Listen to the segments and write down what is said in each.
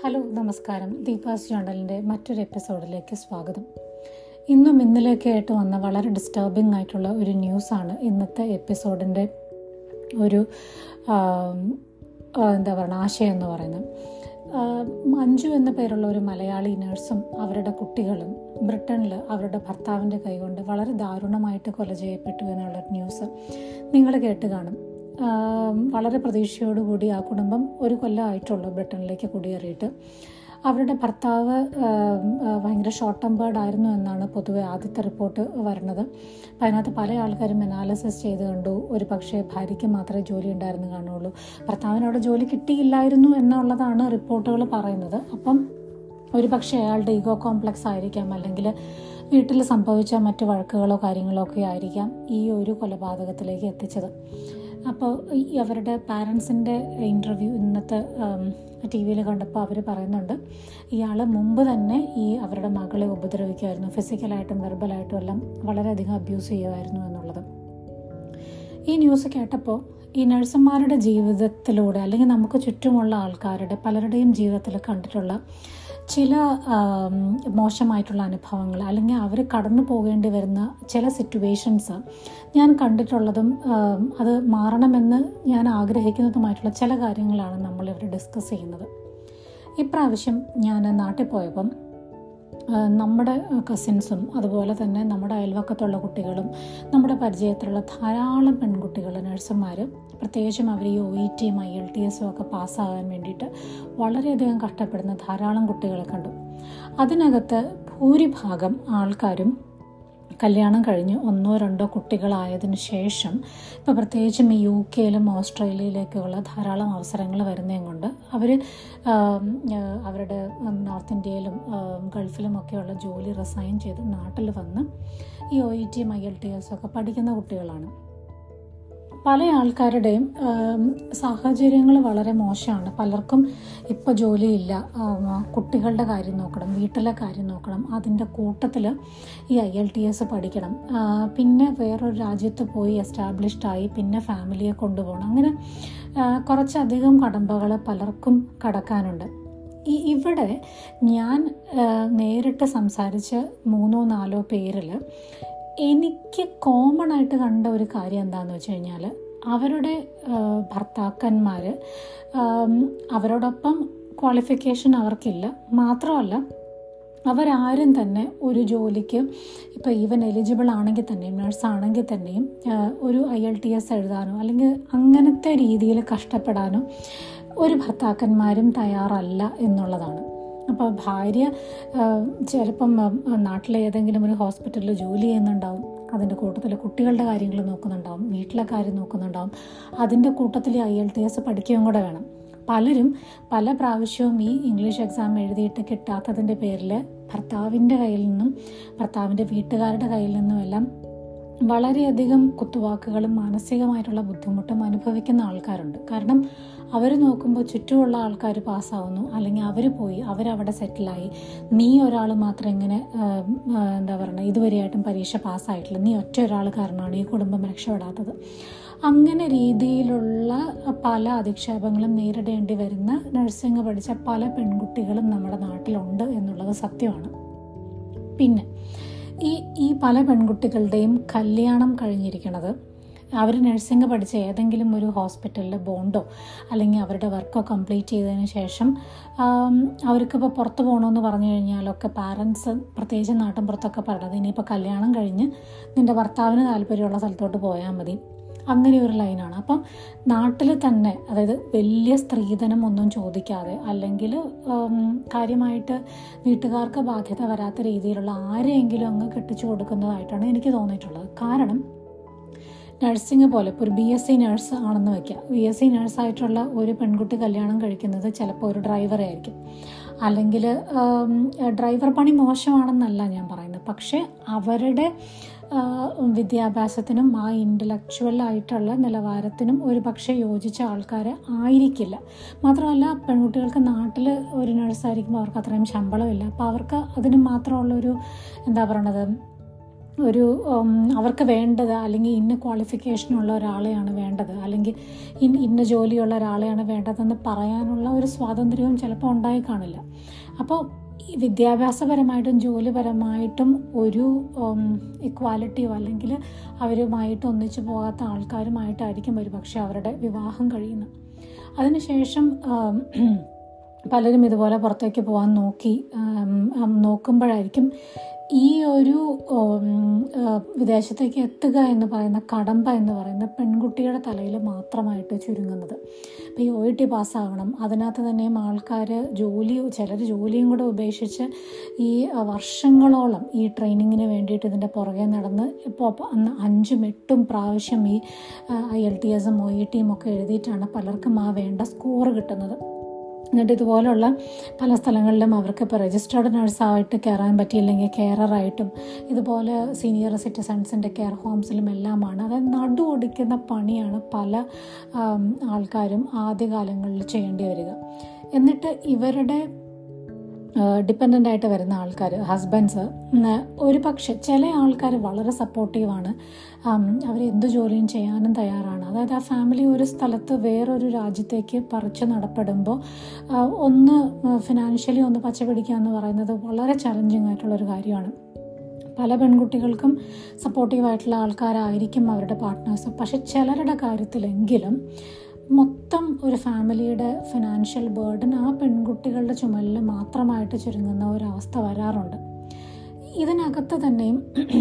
hello നമസ്കാരം ദീപാസ് ജേണലിൻ്റെ മറ്റൊരു എപ്പിസോഡിലേക്ക് സ്വാഗതം ഇന്നും ഇന്നലെയൊക്കെ ആയിട്ട് വന്ന വളരെ ഡിസ്റ്റർബിംഗ് ആയിട്ടുള്ള ഒരു ന്യൂസാണ് ഇന്നത്തെ എപ്പിസോഡിൻ്റെ ഒരു ആം, ആ, എന്താ പറയുക ആശയം എന്ന് പറയുന്നത് ആ, മഞ്ജു എന്ന പേരുള്ള ഒരു മലയാളി നഴ്സും അവരുടെ കുട്ടികളും ബ്രിട്ടനിൽ അവരുടെ ഭർത്താവിൻ്റെ കൈകൊണ്ട് വളരെ ദാരുണമായിട്ട് കൊല ചെയ്യപ്പെട്ടു എന്നുള്ളൊരു ന്യൂസ് നിങ്ങൾ കേട്ട് കാണും ആം, വളരെ പ്രതീക്ഷയോടുകൂടി ആ കുടുംബം ഒരു കൊല്ലമായിട്ടുള്ളൂ ബ്രിട്ടനിലേക്ക് കുടിയേറിയിട്ട് അവരുടെ ഭർത്താവ് ആം, ആ, ഭയങ്കര ഷോർട്ട് ടെമ്പേർഡ് ആയിരുന്നു എന്നാണ് പൊതുവെ ആദ്യത്തെ റിപ്പോർട്ട് വരുന്നത് അപ്പം അതിനകത്ത് പല ആൾക്കാരും അനാലിസിസ് ചെയ്ത് കണ്ടു ഒരു പക്ഷേ ഭാര്യയ്ക്ക് മാത്രമേ ജോലി ഉണ്ടായിരുന്നു കാണുള്ളൂ ഭർത്താവിന് അവിടെ ജോലി കിട്ടിയില്ലായിരുന്നു എന്നുള്ളതാണ് റിപ്പോർട്ടുകൾ പറയുന്നത് അപ്പം ഒരു പക്ഷേ അയാളുടെ ഈഗോ കോംപ്ലക്സ് ആയിരിക്കാം അല്ലെങ്കിൽ വീട്ടിൽ സംഭവിച്ച മറ്റു വഴക്കുകളോ കാര്യങ്ങളോ ഒക്കെ ആയിരിക്കാം ഈ ഒരു കൊലപാതകത്തിലേക്ക് എത്തിച്ചത് അപ്പോൾ ഈ അവരുടെ പാരൻസിൻ്റെ ഇൻ്റർവ്യൂ ഇന്നത്തെ ടി വിയിൽ കണ്ടപ്പോൾ അവർ പറയുന്നുണ്ട് ഇയാൾ മുമ്പ് തന്നെ ഈ അവരുടെ മകളെ ഉപദ്രവിക്കുമായിരുന്നു ഫിസിക്കലായിട്ടും വെർബലായിട്ടും എല്ലാം വളരെയധികം അബ്യൂസ് ചെയ്യുമായിരുന്നു എന്നുള്ളത് ഈ ന്യൂസ് കേട്ടപ്പോൾ ഈ നഴ്സുമാരുടെ ജീവിതത്തിലൂടെ അല്ലെങ്കിൽ നമുക്ക് ചുറ്റുമുള്ള ആൾക്കാരുടെ പലരുടെയും ജീവിതത്തിൽ കണ്ടിട്ടുള്ള ചില ആം, മോശമായിട്ടുള്ള അനുഭവങ്ങൾ അല്ലെങ്കിൽ അവർ കടന്നു പോകേണ്ടി വരുന്ന ചില സിറ്റുവേഷൻസ് ഞാൻ കണ്ടിട്ടുള്ളതും ആം, അത് മാറണമെന്ന് ഞാൻ ആഗ്രഹിക്കുന്നതുമായിട്ടുള്ള ചില കാര്യങ്ങളാണ് നമ്മളിവിടെ ഡിസ്കസ് ചെയ്യുന്നത് ഇപ്രാവശ്യം ഞാൻ നാട്ടിൽ പോയപ്പം ആ, നമ്മുടെ കസിൻസും അതുപോലെ തന്നെ നമ്മുടെ അയൽവക്കത്തുള്ള കുട്ടികളും നമ്മുടെ പരിചയത്തിലുള്ള ധാരാളം പെൺകുട്ടികൾ നഴ്സുമാർ പ്രത്യേകിച്ചും അവർ ഈ ഒ ഇ ടിയും ഐ എൽ ടി എസും ഒക്കെ പാസ്സാകാൻ വേണ്ടിയിട്ട് വളരെയധികം കഷ്ടപ്പെടുന്ന ധാരാളം കുട്ടികളെ കണ്ടു അതിനകത്ത് ഭൂരിഭാഗം ആൾക്കാരും കല്യാണം കഴിഞ്ഞ് ഒന്നോ രണ്ടോ കുട്ടികളായതിനു ശേഷം ഇപ്പോൾ പ്രത്യേകിച്ചും ഈ യു കെയിലും ഓസ്ട്രേലിയയിലേക്കുള്ള ധാരാളം അവസരങ്ങൾ വരുന്നതും കൊണ്ട് അവർ അവരുടെ ഉം, നോർത്ത് ഇന്ത്യയിലും ഉം, ഗൾഫിലും ഒക്കെയുള്ള ജോലി റിസൈൻ ചെയ്ത് നാട്ടിൽ വന്ന് ഈ ഒ ഇ ടിയും ഐ എൽ ടി എസും ഒക്കെ പഠിക്കുന്ന കുട്ടികളാണ് പല ആൾക്കാരുടെയും സാഹചര്യങ്ങൾ വളരെ മോശമാണ് പലർക്കും ഇപ്പോൾ ജോലിയില്ല ആം, കുട്ടികളുടെ കാര്യം നോക്കണം വീട്ടിലെ കാര്യം നോക്കണം അതിൻ്റെ കൂട്ടത്തിൽ ഈ ഐ എൽ ടി എസ് പഠിക്കണം ആ, പിന്നെ വേറൊരു രാജ്യത്ത് പോയി എസ്റ്റാബ്ലിഷ്ഡ് ആയി പിന്നെ ഫാമിലിയെ കൊണ്ടുപോകണം അങ്ങനെ ആ, കുറച്ചധികം കടമ്പകൾ പലർക്കും കടക്കാനുണ്ട് ഈ ഇവിടെ ഞാൻ ആ, നേരിട്ട് സംസാരിച്ച മൂന്നോ നാലോ പേരിൽ എനിക്ക് കോമൺ ആയിട്ട് കണ്ട ഒരു കാര്യം എന്താണെന്ന് വെച്ച് കഴിഞ്ഞാൽ അവരുടെ ഭർത്താക്കന്മാർ അവരോടൊപ്പം ക്വാളിഫിക്കേഷൻ അവർക്കില്ല മാത്രമല്ല അവരാരും തന്നെ ഒരു ജോലിക്ക് ഇപ്പോൾ ഈവൻ എലിജിബിൾ ആണെങ്കിൽ തന്നെയും നഴ്സ് ആണെങ്കിൽ തന്നെയും ആ, ഒരു ഐ എൽ ടി എസ് എഴുതാനോ അല്ലെങ്കിൽ അങ്ങനത്തെ രീതിയിൽ കഷ്ടപ്പെടാനോ ഒരു ഭർത്താക്കന്മാരും തയ്യാറല്ല എന്നുള്ളതാണ് അപ്പോൾ ഭാര്യ ആ, ചിലപ്പം ആ, നാട്ടിലെ ഏതെങ്കിലും ഒരു ഹോസ്പിറ്റലിൽ ജോലി ചെയ്യുന്നുണ്ടാവും അതിൻ്റെ കൂട്ടത്തിൽ കുട്ടികളുടെ കാര്യങ്ങൾ നോക്കുന്നുണ്ടാവും വീട്ടിലെ കാര്യം നോക്കുന്നുണ്ടാവും അതിൻ്റെ കൂട്ടത്തിൽ ഐ എൽ ടി എസ് പഠിക്കുകയും കൂടെ വേണം പലരും പല പ്രാവശ്യവും ഈ ഇംഗ്ലീഷ് എക്സാം എഴുതിയിട്ട് കിട്ടാത്തതിൻ്റെ പേരിൽ ഭർത്താവിൻ്റെ കയ്യിൽ നിന്നും ഭർത്താവിൻ്റെ വീട്ടുകാരുടെ കയ്യിൽ നിന്നും എല്ലാം വളരെയധികം കുത്തുവാക്കുകളും മാനസികമായിട്ടുള്ള ബുദ്ധിമുട്ടും അനുഭവിക്കുന്ന ആൾക്കാരുണ്ട് കാരണം അവർ നോക്കുമ്പോൾ ചുറ്റുമുള്ള ആൾക്കാർ പാസ്സാവുന്നു അല്ലെങ്കിൽ അവർ പോയി അവരവിടെ സെറ്റിലായി നീ ഒരാൾ മാത്രം ഇങ്ങനെ ആം, ആ, എന്താ പറയുക ഇതുവരെയായിട്ടും പരീക്ഷ പാസ്സായിട്ടില്ല നീ ഒറ്റ ഒരാൾ കാരണമാണ് ഈ കുടുംബം രക്ഷപ്പെടാത്തത് അങ്ങനെ രീതിയിലുള്ള പല അധിക്ഷേപങ്ങളും നേരിടേണ്ടി വരുന്ന നഴ്സിംഗ് പഠിച്ച പല പെൺകുട്ടികളും നമ്മുടെ നാട്ടിലുണ്ട് എന്നുള്ളത് സത്യമാണ് പിന്നെ ഈ ഈ പല പെൺകുട്ടികളുടെയും കല്യാണം കഴിഞ്ഞിരിക്കുന്നത് അവർ നഴ്സിംഗ് പഠിച്ച ഏതെങ്കിലും ഒരു ഹോസ്പിറ്റലിൽ ബോണ്ടോ അല്ലെങ്കിൽ അവരുടെ വർക്കോ കംപ്ലീറ്റ് ചെയ്തതിന് ശേഷം ആം, അവർക്കിപ്പോൾ പുറത്ത് പോകണമെന്ന് പറഞ്ഞു കഴിഞ്ഞാലൊക്കെ പാരൻസ് പ്രത്യേകിച്ച് നാട്ടിൻ പുറത്തൊക്കെ പറയണത് ഇനിയിപ്പോൾ കല്യാണം കഴിഞ്ഞ് നിൻ്റെ ഭർത്താവിന് താല്പര്യമുള്ള സ്ഥലത്തോട്ട് പോയാൽ മതി അങ്ങനെ ഒരു ലൈനാണ് അപ്പം നാട്ടിൽ തന്നെ അതായത് വലിയ സ്ത്രീധനം ഒന്നും ചോദിക്കാതെ അല്ലെങ്കിൽ കാര്യമായിട്ട് വീട്ടുകാർക്ക് ബാധ്യത വരാത്ത രീതിയിലുള്ള ആരെയെങ്കിലും അങ്ങ് കെട്ടിച്ചു കൊടുക്കുന്നതായിട്ടാണ് എനിക്ക് തോന്നിയിട്ടുള്ളത് കാരണം നഴ്സിംഗ് പോലെ ഇപ്പോൾ ഒരു ബി എസ് സി നഴ്സ് ആണെന്ന് വയ്ക്കുക ബി എസ് സി നഴ്സായിട്ടുള്ള ഒരു പെൺകുട്ടി കല്യാണം കഴിക്കുന്നത് ചിലപ്പോൾ ഒരു ഡ്രൈവറെ ആയിരിക്കും അല്ലെങ്കിൽ ഡ്രൈവർ പണി മോശമാണെന്നല്ല ഞാൻ പറയുന്നത് പക്ഷേ അവരുടെ ആ, വിദ്യാഭ്യാസത്തിനും ആ ഇൻ്റലക്ച്വൽ ആയിട്ടുള്ള നിലവാരത്തിനും ഒരു പക്ഷേ യോജിച്ച ആൾക്കാർ ആയിരിക്കില്ല മാത്രമല്ല പെൺകുട്ടികൾക്ക് നാട്ടിൽ ഒരു നഴ്സായിരിക്കുമ്പോൾ അവർക്ക് അത്രയും ശമ്പളമില്ല അപ്പോൾ അവർക്ക് അതിന് മാത്രമുള്ളൊരു എന്താ പറയണത് ഒരു ഉം, അവർക്ക് വേണ്ടത് അല്ലെങ്കിൽ ഇന്ന ക്വാളിഫിക്കേഷനുള്ള ഒരാളെയാണ് വേണ്ടത് അല്ലെങ്കിൽ ഇൻ ഇന്ന ജോലിയുള്ള ഒരാളെയാണ് വേണ്ടതെന്ന് പറയാനുള്ള ഒരു സ്വാതന്ത്ര്യവും ചിലപ്പോൾ ഉണ്ടായി കാണില്ല അപ്പോൾ ഈ വിദ്യാഭ്യാസപരമായിട്ടും ജോലിപരമായിട്ടും ഒരു ഇക്വാലിറ്റിയോ അല്ലെങ്കിൽ അവരുമായിട്ട് ഒന്നിച്ചു പോകാത്ത ആൾക്കാരുമായിട്ടായിരിക്കും ഒരു പക്ഷേ അവരുടെ വിവാഹം കഴിയുന്നത് അതിനുശേഷം ആം, പലരും ഇതുപോലെ പുറത്തേക്ക് പോകാൻ നോക്കി ആം, ആം, നോക്കുമ്പോഴായിരിക്കും ഈ ഒരു ഉം, ആ, വിദേശത്തേക്ക് എത്തുക എന്ന് പറയുന്ന കടമ്പ എന്ന് പറയുന്ന പെൺകുട്ടിയുടെ തലയിൽ മാത്രമായിട്ട് ചുരുങ്ങുന്നത് അപ്പോൾ ഈ ഒ ഇ ടി പാസ്സാവണം അതിനകത്ത് തന്നെയും ആൾക്കാർ ജോലി ചിലർ ജോലിയും കൂടെ ഉപേക്ഷിച്ച് ഈ ആ, വർഷങ്ങളോളം ഈ ട്രെയിനിങ്ങിന് വേണ്ടിയിട്ട് ഇതിൻ്റെ പുറകെ നടന്ന് ഇപ്പോൾ അന്ന് അഞ്ചും എട്ടും പ്രാവശ്യം ഈ ഐ എൽ ടി എസും ഒ ഇ ടിയും ഒക്കെ എഴുതിയിട്ടാണ് പലർക്കും ആ വേണ്ട സ്കോർ കിട്ടുന്നത് എന്നിട്ട് ഇതുപോലുള്ള പല സ്ഥലങ്ങളിലും അവർക്ക് ഇപ്പോൾ രജിസ്റ്റേർഡ് നഴ്സായിട്ട് കയറാൻ പറ്റിയില്ലെങ്കിൽ കെയററായിട്ടും ഇതുപോലെ സീനിയർ സിറ്റിസൺസിൻ്റെ കെയർ ഹോംസിലും എല്ലാമാണ് അതായത് നടു ഒടിക്കുന്ന പണിയാണ് പല ആം, ആൾക്കാരും ആദ്യകാലങ്ങളിൽ ചെയ്യേണ്ടി വരിക എന്നിട്ട് ഇവരുടെ ഡിപ്പെൻഡൻ്റ് ആയിട്ട് വരുന്ന ആൾക്കാർ ഹസ്ബൻഡ്സ് ഒരു പക്ഷെ ചില ആൾക്കാർ വളരെ സപ്പോർട്ടീവാണ് അവർ എന്ത് ജോലിയും ചെയ്യാനും തയ്യാറാണ് അതായത് ആ ഫാമിലി ഒരു സ്ഥലത്ത് വേറൊരു രാജ്യത്തേക്ക് പറിച്ച് നടപ്പെടുമ്പോൾ ആ, ഒന്ന് ഫിനാൻഷ്യലി ഒന്ന് പച്ച പിടിക്കുക എന്ന് പറയുന്നത് വളരെ ചലഞ്ചിങ് ആയിട്ടുള്ളൊരു കാര്യമാണ് പല പെൺകുട്ടികൾക്കും സപ്പോർട്ടീവായിട്ടുള്ള ആൾക്കാരായിരിക്കും അവരുടെ പാർട്ട്നേഴ്സ് പക്ഷെ ചിലരുടെ കാര്യത്തിലെങ്കിലും മൊത്തം ഒരു ഫാമിലിയുടെ ഫിനാൻഷ്യൽ ബേർഡൻ ആ പെൺകുട്ടികളുടെ ചുമലിൽ മാത്രമായിട്ട് ചുരുങ്ങുന്ന ഒരവസ്ഥ വരാറുണ്ട് ഇതിനകത്ത് തന്നെയും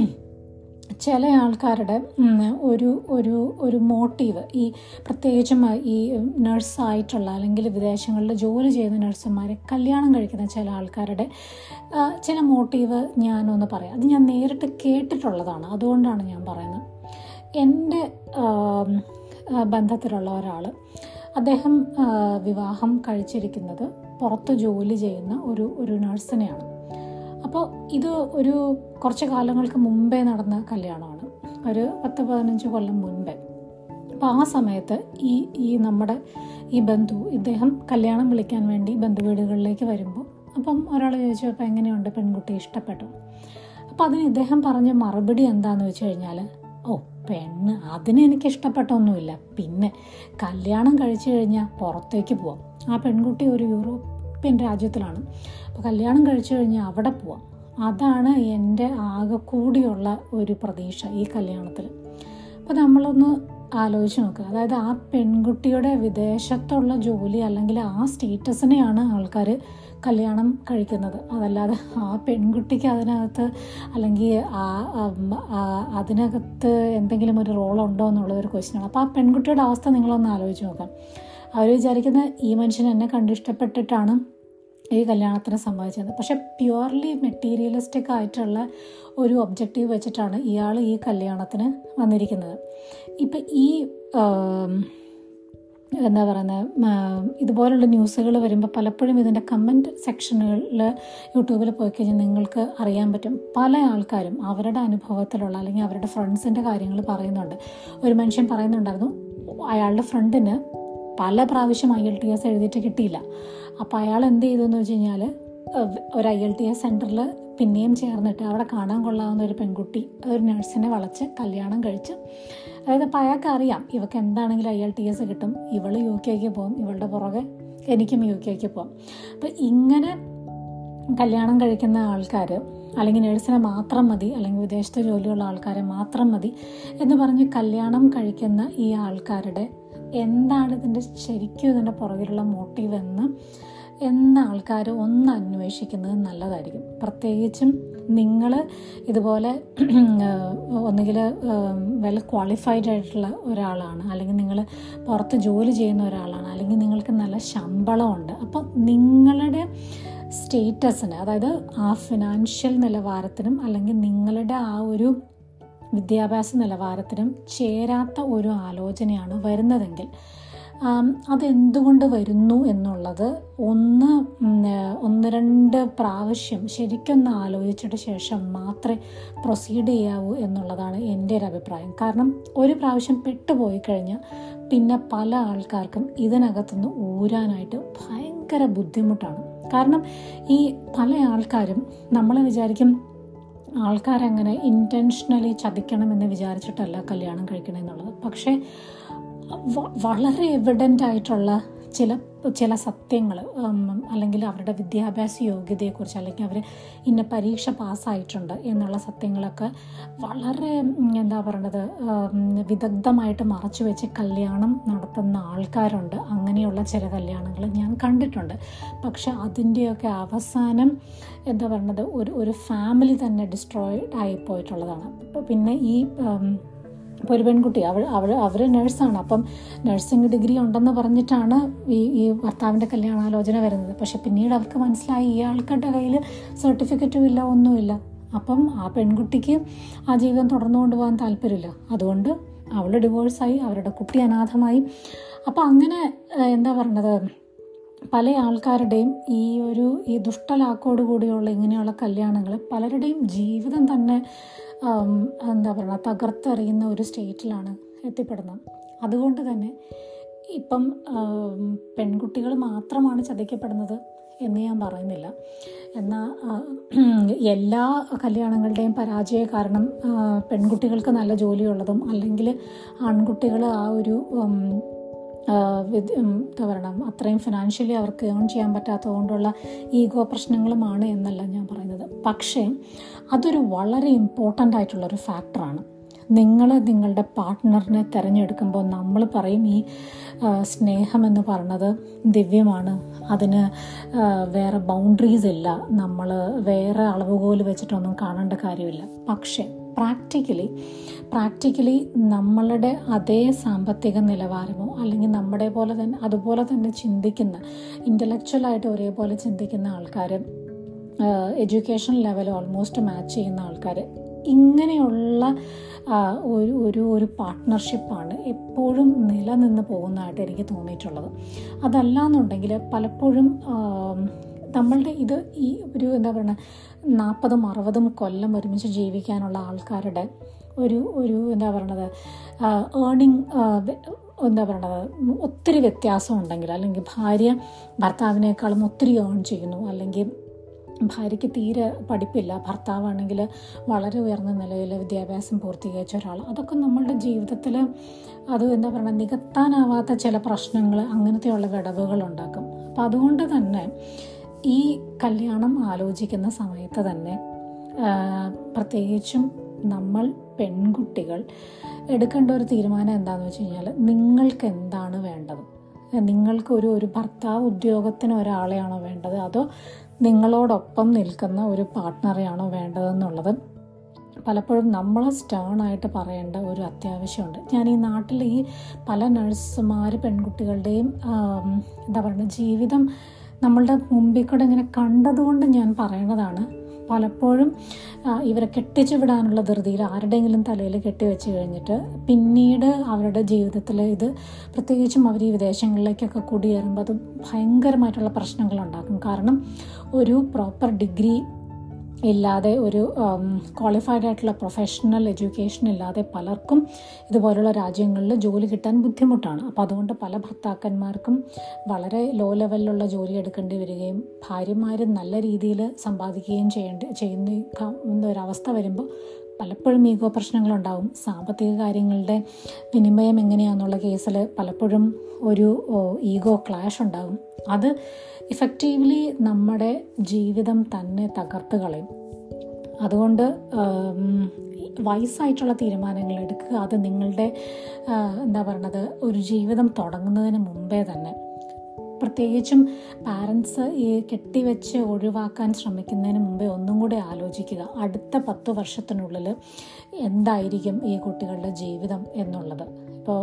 ചില ആൾക്കാരുടെ ഉം, ഒരു ഒരു ഒരു മോട്ടീവ് ഈ പ്രത്യേകിച്ചും ഈ നഴ്സായിട്ടുള്ള അല്ലെങ്കിൽ വിദേശങ്ങളിൽ ജോലി ചെയ്യുന്ന നഴ്സുമാരെ കല്യാണം കഴിക്കുന്ന ചില ആൾക്കാരുടെ ആ, ചില മോട്ടീവ് ഞാനൊന്ന് പറയാം അത് ഞാൻ നേരിട്ട് കേട്ടിട്ടുള്ളതാണ് അതുകൊണ്ടാണ് ഞാൻ പറയുന്നത് എൻ്റെ ആം, ആ, ബന്ധത്തിലുള്ള ഒരാൾ അദ്ദേഹം ആ, വിവാഹം കഴിച്ചിരിക്കുന്നത് പുറത്ത് ജോലി ചെയ്യുന്ന ഒരു ഒരു നഴ്സിനെയാണ് അപ്പോൾ ഇത് ഒരു കുറച്ച് കാലങ്ങൾക്ക് മുമ്പേ നടന്ന കല്യാണമാണ് ഒരു പത്ത് പതിനഞ്ച് കൊല്ലം മുൻപേ അപ്പോൾ ആ സമയത്ത് ഈ ഈ നമ്മുടെ ഈ ബന്ധു ഇദ്ദേഹം കല്യാണം വിളിക്കാൻ വേണ്ടി ബന്ധുവീടുകളിലേക്ക് വരുമ്പോൾ അപ്പം ഒരാൾ ചോദിച്ചു അപ്പോൾ എങ്ങനെയുണ്ട് പെൺകുട്ടി ഇഷ്ടപ്പെട്ടു അപ്പോൾ അതിന് ഇദ്ദേഹം പറഞ്ഞ മറുപടി എന്താണെന്ന് വെച്ച് കഴിഞ്ഞാൽ ഓ പെണ്ണ് അതിന് എനിക്ക് ഇഷ്ടപ്പെട്ടൊന്നുമില്ല പിന്നെ കല്യാണം കഴിച്ചു കഴിഞ്ഞാൽ പുറത്തേക്ക് പോവാം ആ പെൺകുട്ടി ഒരു യൂറോപ്യൻ രാജ്യത്തിലാണ് അപ്പോൾ കല്യാണം കഴിച്ചു കഴിഞ്ഞാൽ അവിടെ പോവാം അതാണ് എൻ്റെ ആകെ കൂടിയുള്ള ഒരു പ്രതീക്ഷ ഈ കല്യാണത്തിൽ അപ്പോൾ നമ്മളൊന്ന് ആലോചിച്ച് നോക്കുക അതായത് ആ പെൺകുട്ടിയുടെ വിദേശത്തുള്ള ജോലി അല്ലെങ്കിൽ ആ സ്റ്റേറ്റസിനെയാണ് ആൾക്കാർ കല്യാണം കഴിക്കുന്നത് അതല്ലാതെ ആ പെൺകുട്ടിക്ക് അതിനകത്ത് അല്ലെങ്കിൽ ആ ഉം, ആ അതിനകത്ത് എന്തെങ്കിലും ഒരു റോൾ ഉണ്ടോ എന്നുള്ളതൊരു ക്വസ്റ്റ്യനാണ് അപ്പോൾ ആ പെൺകുട്ടിയുടെ അവസ്ഥ നിങ്ങളൊന്ന് ആലോചിച്ച് നോക്കാം അവർ വിചാരിക്കുന്ന ഈ മനുഷ്യൻ എന്നെ കണ്ടിഷ്ടപ്പെട്ടിട്ടാണ് ഈ കല്യാണത്തിന് സംഭവിച്ചത് പക്ഷെ പ്യുവർലി മെറ്റീരിയലിസ്റ്റിക് ആയിട്ടുള്ള ഒരു ഒബ്ജക്റ്റീവ് വെച്ചിട്ടാണ് ഇയാൾ ഈ കല്യാണത്തിന് വന്നിരിക്കുന്നത് ഇപ്പം ഈ ആം, എന്താ പറയുന്നത് ഇതുപോലുള്ള ന്യൂസുകൾ വരുമ്പോൾ പലപ്പോഴും ഇതിൻ്റെ കമൻറ്റ് സെക്ഷനുകളിൽ യൂട്യൂബിൽ പോയി കഴിഞ്ഞാൽ നിങ്ങൾക്ക് അറിയാൻ പറ്റും പല ആൾക്കാരും അവരുടെ അനുഭവത്തിലുള്ള അല്ലെങ്കിൽ അവരുടെ ഫ്രണ്ട്സിൻ്റെ കാര്യങ്ങൾ പറയുന്നുണ്ട് ഒരു മനുഷ്യൻ പറയുന്നുണ്ടായിരുന്നു അയാളുടെ ഫ്രണ്ടിന് പല പ്രാവശ്യം ഐ എൽ ടി എസ് എഴുതിയിട്ട് കിട്ടിയില്ല അപ്പോൾ അയാൾ എന്ത് ചെയ്തു എന്ന് വെച്ച് കഴിഞ്ഞാൽ ഒരു ഐ എൽ ടി എസ് സെൻറ്ററിൽ പിന്നെയും ചേർന്നിട്ട് അവിടെ കാണാൻ കൊള്ളാവുന്ന ഒരു പെൺകുട്ടി ഒരു നഴ്സിനെ വളച്ച് കല്യാണം കഴിച്ച് അതായത് അപ്പോൾ അയാൾക്ക് അറിയാം ഇവക്ക് എന്താണെങ്കിലും ഐ എൽ ടി എസ് കിട്ടും ഇവൾ യു കെക്ക് പോകും ഇവളുടെ പുറകെ എനിക്കും യു കെക്ക് പോകും അപ്പോൾ ഇങ്ങനെ കല്യാണം കഴിക്കുന്ന ആൾക്കാർ അല്ലെങ്കിൽ നഴ്സിനെ മാത്രം മതി അല്ലെങ്കിൽ വിദേശത്ത് ജോലിയുള്ള ആൾക്കാരെ മാത്രം മതി എന്ന് പറഞ്ഞ് കല്യാണം കഴിക്കുന്ന ഈ ആൾക്കാരുടെ എന്താണ് ഇതിൻ്റെ ശരിക്കും ഇതിൻ്റെ പുറകിലുള്ള മോട്ടീവ് എന്ന് എന്ന ആൾക്കാർ ഒന്ന് അന്വേഷിക്കുന്നത് നല്ലതായിരിക്കും പ്രത്യേകിച്ചും നിങ്ങൾ ഇതുപോലെ ഒന്നുകിൽ വെൽ ക്വാളിഫൈഡ് ആയിട്ടുള്ള ഒരാളാണ് അല്ലെങ്കിൽ നിങ്ങൾ പുറത്ത് ജോലി ചെയ്യുന്ന ഒരാളാണ് അല്ലെങ്കിൽ നിങ്ങൾക്ക് നല്ല ശമ്പളമുണ്ട് അപ്പം നിങ്ങളുടെ സ്റ്റേറ്റസിന് അതായത് ആ ഫിനാൻഷ്യൽ നിലവാരത്തിനും അല്ലെങ്കിൽ നിങ്ങളുടെ ആ ഒരു വിദ്യാഭ്യാസ നിലവാരത്തിനും ചേരാത്ത ഒരു ആലോചനയാണ് വരുന്നതെങ്കിൽ ആം, അതെന്തുകൊണ്ട് വരുന്നു എന്നുള്ളത് ഒന്ന് ഉം, ഏഹ്, ഒന്ന് രണ്ട് പ്രാവശ്യം ശരിക്കൊന്ന് ആലോചിച്ചിട്ട് ശേഷം മാത്രമേ പ്രൊസീഡ് ചെയ്യാവൂ എന്നുള്ളതാണ് എൻ്റെ ഒരു അഭിപ്രായം കാരണം ഒരു പ്രാവശ്യം പെട്ടുപോയി കഴിഞ്ഞാൽ പിന്നെ പല ആൾക്കാർക്കും ഇതിനകത്തുനിന്ന് ഊരാനായിട്ട് ഭയങ്കര ബുദ്ധിമുട്ടാണ് കാരണം ഈ പല ആൾക്കാരും നമ്മൾ വിചാരിക്കും ആൾക്കാരങ്ങനെ ഇൻറ്റൻഷനലി ചതിക്കണമെന്ന് വിചാരിച്ചിട്ടല്ല കല്യാണം കഴിക്കണമെന്നുള്ളത് പക്ഷേ വ- വളരെ എവിഡൻ്റ് ആയിട്ടുള്ള ചില ചില സത്യങ്ങൾ അല്ലെങ്കിൽ അവരുടെ വിദ്യാഭ്യാസ യോഗ്യതയെക്കുറിച്ച് അല്ലെങ്കിൽ അവർ ഇന്ന പരീക്ഷ പാസ്സായിട്ടുണ്ട് എന്നുള്ള സത്യങ്ങളൊക്കെ വളരെ ഉം, എന്താ പറയണത് ഉം, വിദഗ്ധമായിട്ട് മറച്ചു വെച്ച് കല്യാണം നടത്തുന്ന ആൾക്കാരുണ്ട് അങ്ങനെയുള്ള ചില കല്യാണങ്ങൾ ഞാൻ കണ്ടിട്ടുണ്ട് പക്ഷെ അതിൻ്റെയൊക്കെ അവസാനം എന്താ പറയണത് ഒരു ഒരു ഫാമിലി തന്നെ ഡിസ്ട്രോയിഡ് ആയി പോയിട്ടുള്ളതാണ് അപ്പോൾ പിന്നെ ഈ ഉം, ഇപ്പോൾ ഒരു പെൺകുട്ടി അവൾ അവൾ അവർ നഴ്സാണ് അപ്പം നഴ്സിംഗ് ഡിഗ്രി ഉണ്ടെന്ന് പറഞ്ഞിട്ടാണ് ഈ ഈ ഭർത്താവിൻ്റെ കല്യാണാലോചന വരുന്നത് പക്ഷെ പിന്നീട് അവർക്ക് മനസ്സിലായി ഈ ആൾക്കാരുടെ കയ്യിൽ സർട്ടിഫിക്കറ്റും ഇല്ല ഒന്നുമില്ല അപ്പം ആ പെൺകുട്ടിക്ക് ആ ജീവിതം തുടർന്നു കൊണ്ടുപോകാൻ താല്പര്യമില്ല അതുകൊണ്ട് അവൾ ഡിവോഴ്സായി അവരുടെ കുട്ടി അനാഥമായി അപ്പം അങ്ങനെ ഏഹ്, എന്താ പറയണത് പല ആൾക്കാരുടെയും ഈ ഒരു ഈ ദുഷ്ടലാക്കോട് കൂടിയുള്ള ഇങ്ങനെയുള്ള കല്യാണങ്ങൾ പലരുടെയും ജീവിതം തന്നെ ആം, എന്താ പറയുക തകർത്തെറിയുന്ന ഒരു സ്റ്റേറ്റിലാണ് എത്തിപ്പെടുന്നത് അതുകൊണ്ട് തന്നെ ഇപ്പം ആം, പെൺകുട്ടികൾ മാത്രമാണ് ചതിക്കപ്പെടുന്നത് എന്ന് ഞാൻ പറയുന്നില്ല എന്നാൽ ആ, എല്ലാ കല്യാണങ്ങളുടെയും പരാജയ കാരണം ആ, പെൺകുട്ടികൾക്ക് നല്ല ജോലിയുള്ളതും അല്ലെങ്കിൽ ആൺകുട്ടികൾ ആ ഒരു ഉം, ആ, വിദ്യ- ഉം, എന്താ പറയണം അത്രയും ഫിനാൻഷ്യലി അവർക്ക് ഏൺ ചെയ്യാൻ പറ്റാത്തത് കൊണ്ടുള്ള ഈഗോ പ്രശ്നങ്ങളുമാണ് എന്നല്ല ഞാൻ പറയുന്നത് പക്ഷേ അതൊരു വളരെ ഇമ്പോർട്ടൻ്റ് ആയിട്ടുള്ളൊരു ഫാക്ടറാണ് നിങ്ങൾ നിങ്ങളുടെ പാർട്ട്ണറിനെ തിരഞ്ഞെടുക്കുമ്പോൾ നമ്മൾ പറയും ഈ ആ, സ്നേഹം എന്ന് പറയുന്നത് ദിവ്യമാണ് അതിന് ആ, വേറെ ബൗണ്ടറീസ് ഇല്ല നമ്മൾ വേറെ അളവുകോൽ വെച്ചിട്ടൊന്നും കാണേണ്ട കാര്യമില്ല പക്ഷേ പ്രാക്ടിക്കലി പ്രാക്ടിക്കലി നമ്മളുടെ അതേ സാമ്പത്തിക നിലവാരമോ അല്ലെങ്കിൽ നമ്മുടെ പോലെ തന്നെ അതുപോലെ തന്നെ ചിന്തിക്കുന്ന ഇൻ്റലക്ച്വലായിട്ട് ഒരേപോലെ ചിന്തിക്കുന്ന ആൾക്കാർ എഡ്യൂക്കേഷൻ ലെവൽ ഓൾമോസ്റ്റ് മാച്ച് ചെയ്യുന്ന ആൾക്കാർ ഇങ്ങനെയുള്ള ആ, ഒരു ഒരു ഒരു പാർട്ട്ണർഷിപ്പാണ് എപ്പോഴും നിലനിന്ന് പോകുന്നതായിട്ട് എനിക്ക് തോന്നിയിട്ടുള്ളത് അതല്ല എന്നുണ്ടെങ്കിൽ പലപ്പോഴും ആം, നമ്മളുടെ ഇത് ഈ ഒരു എന്താ പറയുക നാൽപ്പതും അറുപതും കൊല്ലം ഒരുമിച്ച് ജീവിക്കാനുള്ള ആൾക്കാരുടെ ഒരു ഒരു എന്താ പറയണത് ഏണിങ് എന്താ പറയണത് ഒത്തിരി വ്യത്യാസം ഉണ്ടെങ്കിൽ അല്ലെങ്കിൽ ഭാര്യ ഭർത്താവിനേക്കാളും ഒത്തിരി ഏൺ ചെയ്യുന്നു അല്ലെങ്കിൽ ഭാര്യയ്ക്ക് തീരെ പഠിപ്പില്ല ഭർത്താവാണെങ്കിൽ വളരെ ഉയർന്ന നിലയിൽ വിദ്യാഭ്യാസം പൂർത്തീകരിച്ച ഒരാൾ അതൊക്കെ നമ്മളുടെ ജീവിതത്തിൽ അത് എന്താ പറയുക നികത്താനാവാത്ത ചില പ്രശ്നങ്ങൾ അങ്ങനത്തെയുള്ള വിടവുകൾ ഉണ്ടാക്കും അപ്പം അതുകൊണ്ട് തന്നെ ഈ കല്യാണം ആലോചിക്കുന്ന സമയത്ത് തന്നെ ആ, പ്രത്യേകിച്ചും നമ്മൾ പെൺകുട്ടികൾ എടുക്കേണ്ട ഒരു തീരുമാനം എന്താണെന്ന് വെച്ച് കഴിഞ്ഞാൽ നിങ്ങൾക്ക് എന്താണ് വേണ്ടത് നിങ്ങൾക്ക് ഒരു ഒരു ഭർത്താവ് ഉദ്യോഗത്തിന് ഒരാളെയാണോ വേണ്ടത് അതോ നിങ്ങളോടൊപ്പം നിൽക്കുന്ന ഒരു പാർട്ട്ണറെയാണോ വേണ്ടതെന്നുള്ളത് പലപ്പോഴും നമ്മൾ സ്റ്റേണായിട്ട് പറയേണ്ട ഒരു അത്യാവശ്യമുണ്ട് ഞാൻ ഈ നാട്ടിൽ ഈ പല നഴ്സുമാർ പെൺകുട്ടികളുടെയും ആം, എന്താ പറയുക ജീവിതം നമ്മളുടെ മുമ്പിൽ കൂടെ ഇങ്ങനെ കണ്ടതുകൊണ്ട് ഞാൻ പറയണതാണ് പലപ്പോഴും ആ, ഇവരെ കെട്ടിച്ചു വിടാനുള്ള ധൃതിയിൽ ആരുടെയെങ്കിലും തലയിൽ കെട്ടിവെച്ച് കഴിഞ്ഞിട്ട് പിന്നീട് അവരുടെ ജീവിതത്തിൽ ഇത് പ്രത്യേകിച്ചും അവർ ഈ വിദേശങ്ങളിലേക്കൊക്കെ കുടിയേറുമ്പോൾ അത് ഭയങ്കരമായിട്ടുള്ള പ്രശ്നങ്ങളുണ്ടാക്കും കാരണം ഒരു പ്രോപ്പർ ഡിഗ്രി ഇല്ലാതെ ഒരു ക്വാളിഫൈഡ് ആയിട്ടുള്ള പ്രൊഫഷണൽ എഡ്യൂക്കേഷൻ ഇല്ലാതെ പലർക്കും ഇതുപോലുള്ള രാജ്യങ്ങളിൽ ജോലി കിട്ടാൻ ബുദ്ധിമുട്ടാണ് അപ്പോൾ അതുകൊണ്ട് പല ഭർത്താക്കന്മാർക്കും വളരെ ലോ ലെവലിലുള്ള ജോലി എടുക്കേണ്ടി വരികയും ഭാര്യമാർ നല്ല രീതിയിൽ സമ്പാദിക്കുകയും ചെയ്യേണ്ടി ചെയ്യുന്ന ക- എന്ന ഒരവസ്ഥ വരുമ്പോൾ പലപ്പോഴും ഈഗോ പ്രശ്നങ്ങളുണ്ടാവും സാമ്പത്തിക കാര്യങ്ങളുടെ വിനിമയം എങ്ങനെയാണെന്നുള്ള കേസിൽ പലപ്പോഴും ഒരു ഈഗോ ക്ലാഷ് ഉണ്ടാകും അത് ഇഫക്റ്റീവ്ലി നമ്മുടെ ജീവിതം തന്നെ തകർത്ത് കളയും അതുകൊണ്ട് ആം, വയസ്സായിട്ടുള്ള തീരുമാനങ്ങൾ എടുക്കുക അത് നിങ്ങളുടെ ആ, എന്താ പറയണത് ഒരു ജീവിതം തുടങ്ങുന്നതിന് മുമ്പേ തന്നെ പ്രത്യേകിച്ചും പാരൻസ് ഈ കെട്ടിവെച്ച് ഒഴിവാക്കാൻ ശ്രമിക്കുന്നതിന് മുമ്പേ ഒന്നും കൂടി ആലോചിക്കുക അടുത്ത പത്ത് വർഷത്തിനുള്ളിൽ എന്തായിരിക്കും ഈ കുട്ടികളുടെ ജീവിതം എന്നുള്ളത് ഇപ്പോൾ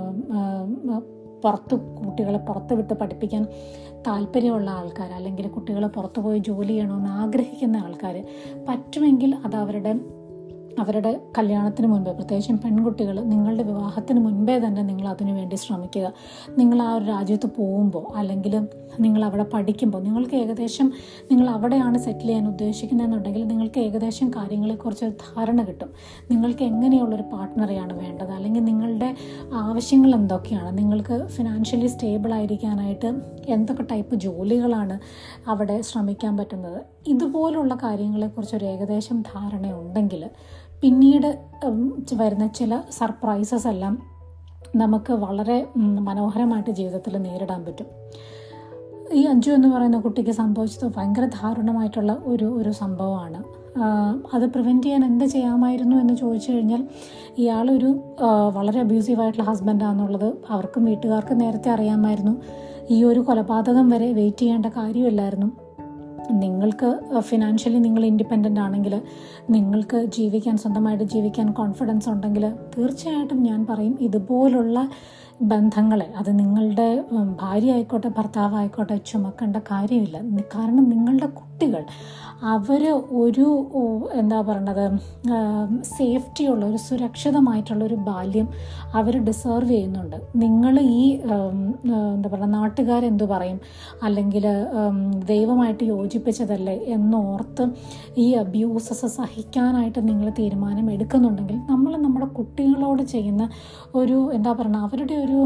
പുറത്ത് കുട്ടികളെ പുറത്ത് വിട്ട് പഠിപ്പിക്കാൻ താല്പര്യമുള്ള ആൾക്കാർ അല്ലെങ്കിൽ കുട്ടികളെ പുറത്ത് പോയി ജോലി ചെയ്യണമെന്ന് ആഗ്രഹിക്കുന്ന ആൾക്കാർ പറ്റുമെങ്കിൽ അത് അവരുടെ അവരുടെ കല്യാണത്തിന് മുൻപേ പ്രത്യേകിച്ചും പെൺകുട്ടികൾ നിങ്ങളുടെ വിവാഹത്തിന് മുൻപേ തന്നെ നിങ്ങൾ അതിനു വേണ്ടി ശ്രമിക്കുക നിങ്ങൾ ആ ഒരു രാജ്യത്ത് പോകുമ്പോൾ അല്ലെങ്കിൽ നിങ്ങൾ അവിടെ പഠിക്കുമ്പോൾ നിങ്ങൾക്ക് ഏകദേശം നിങ്ങൾ അവിടെയാണ് സെറ്റിൽ ചെയ്യാൻ ഉദ്ദേശിക്കുന്നതെന്നുണ്ടെങ്കിൽ നിങ്ങൾക്ക് ഏകദേശം കാര്യങ്ങളെക്കുറിച്ച് ഒരു ധാരണ കിട്ടും നിങ്ങൾക്ക് എങ്ങനെയുള്ളൊരു പാർട്ട്ണറെയാണ് വേണ്ടത് അല്ലെങ്കിൽ നിങ്ങളുടെ ആവശ്യങ്ങൾ എന്തൊക്കെയാണ് നിങ്ങൾക്ക് ഫിനാൻഷ്യലി സ്റ്റേബിൾ ആയിരിക്കാനായിട്ട് എന്തൊക്കെ ടൈപ്പ് ജോലികളാണ് അവിടെ ശ്രമിക്കാൻ പറ്റുന്നത് ഇതുപോലുള്ള കാര്യങ്ങളെക്കുറിച്ച് ഒരു ഏകദേശം ധാരണയുണ്ടെങ്കിൽ പിന്നീട് ഉം, വരുന്ന ചില സർപ്രൈസസ് എല്ലാം നമുക്ക് വളരെ ഉം, മനോഹരമായിട്ട് ജീവിതത്തിൽ നേരിടാൻ പറ്റും ഈ അഞ്ജു എന്ന് പറയുന്ന കുട്ടിക്ക് സംഭവിച്ചത് ഭയങ്കര ദാരുണമായിട്ടുള്ള ഒരു ഒരു സംഭവമാണ് ആഹ് അത് പ്രിവെൻറ്റ് ചെയ്യാൻ എന്ത് ചെയ്യാമായിരുന്നു എന്ന് ചോദിച്ചു കഴിഞ്ഞാൽ ഇയാളൊരു ആഹ് വളരെ അബ്യൂസീവായിട്ടുള്ള ഹസ്ബൻഡാണെന്നുള്ളത് അവർക്കും വീട്ടുകാർക്കും നേരത്തെ അറിയാമായിരുന്നു ഈ ഒരു കൊലപാതകം വരെ വെയിറ്റ് ചെയ്യേണ്ട കാര്യമില്ലായിരുന്നു നിങ്ങൾക്ക് ഫിനാൻഷ്യലി നിങ്ങൾ ഇൻഡിപെൻഡൻ്റ് ആണെങ്കിൽ നിങ്ങൾക്ക് ജീവിക്കാൻ സ്വന്തമായിട്ട് ജീവിക്കാൻ കോൺഫിഡൻസ് ഉണ്ടെങ്കിൽ തീർച്ചയായിട്ടും ഞാൻ പറയും ഇതുപോലുള്ള ബന്ധങ്ങളെ അത് നിങ്ങളുടെ ഉം, ഭാര്യ ആയിക്കോട്ടെ ഭർത്താവ് ആയിക്കോട്ടെ ചുമക്കേണ്ട കാര്യമില്ല നി- കാരണം നിങ്ങളുടെ കുട്ടികൾ അവർ ഒരു ഓ, എന്താ പറയണത് സേഫ്റ്റിയുള്ള ഒരു സുരക്ഷിതമായിട്ടുള്ള ഒരു ബാല്യം അവർ ഡിസേർവ് ചെയ്യുന്നുണ്ട് നിങ്ങൾ ഈ ഉം, ആ, എന്താ പറയുക നാട്ടുകാരെന്തു പറയും അല്ലെങ്കിൽ ഉം, ദൈവമായിട്ട് യോജിപ്പിച്ചതല്ലേ എന്നോർത്ത് ഈ അബ്യൂസസ് സഹിക്കാനായിട്ട് നിങ്ങൾ തീരുമാനം എടുക്കുന്നുണ്ടെങ്കിൽ നമ്മൾ നമ്മുടെ കുട്ടികളോട് ചെയ്യുന്ന ഒരു എന്താ പറയുക അവരുടെ ഒരു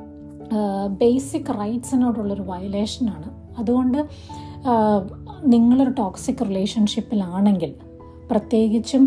ബേസിക് റൈറ്റ്സിനോടുള്ളൊരു വയലേഷനാണ് അതുകൊണ്ട് ആഹ്, നിങ്ങളൊരു ടോക്സിക് റിലേഷൻഷിപ്പിലാണെങ്കിൽ പ്രത്യേകിച്ചും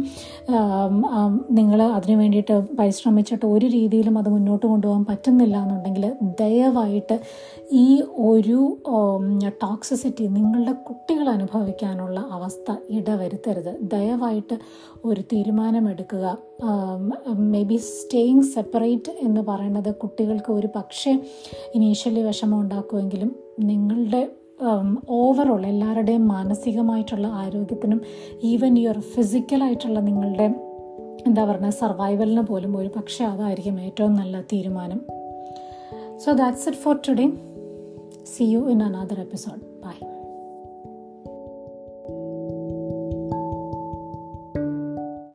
നിങ്ങൾ അതിനു വേണ്ടിയിട്ട് പരിശ്രമിച്ചിട്ട് ഒരു രീതിയിലും അത് മുന്നോട്ട് കൊണ്ടുപോകാൻ പറ്റുന്നില്ല എന്നുണ്ടെങ്കിൽ ദയവായിട്ട് ഈ ഒരു ടോക്സിസിറ്റി നിങ്ങളുടെ കുട്ടികൾ അനുഭവിക്കാനുള്ള അവസ്ഥ ഇടവരുത്തരുത് ദയവായിട്ട് ഒരു തീരുമാനമെടുക്കുക മേ ബി സ്റ്റേയിങ് സെപ്പറേറ്റ് എന്ന് പറയുന്നത് കുട്ടികൾക്ക് ഒരു പക്ഷേ ഇനീഷ്യലി വിഷമം ഉണ്ടാക്കുമെങ്കിലും നിങ്ങളുടെ ഓവറോൾ എല്ലാവരുടെയും മാനസികമായിട്ടുള്ള ആരോഗ്യത്തിനും ഈവൻ യുവർ ഫിസിക്കലായിട്ടുള്ള നിങ്ങളുടെ എന്താ പറയുക സർവൈവലിന് പോലും ഒരു പക്ഷേ അതായിരിക്കും ഏറ്റവും നല്ല തീരുമാനം so that's it for today see you in another episode by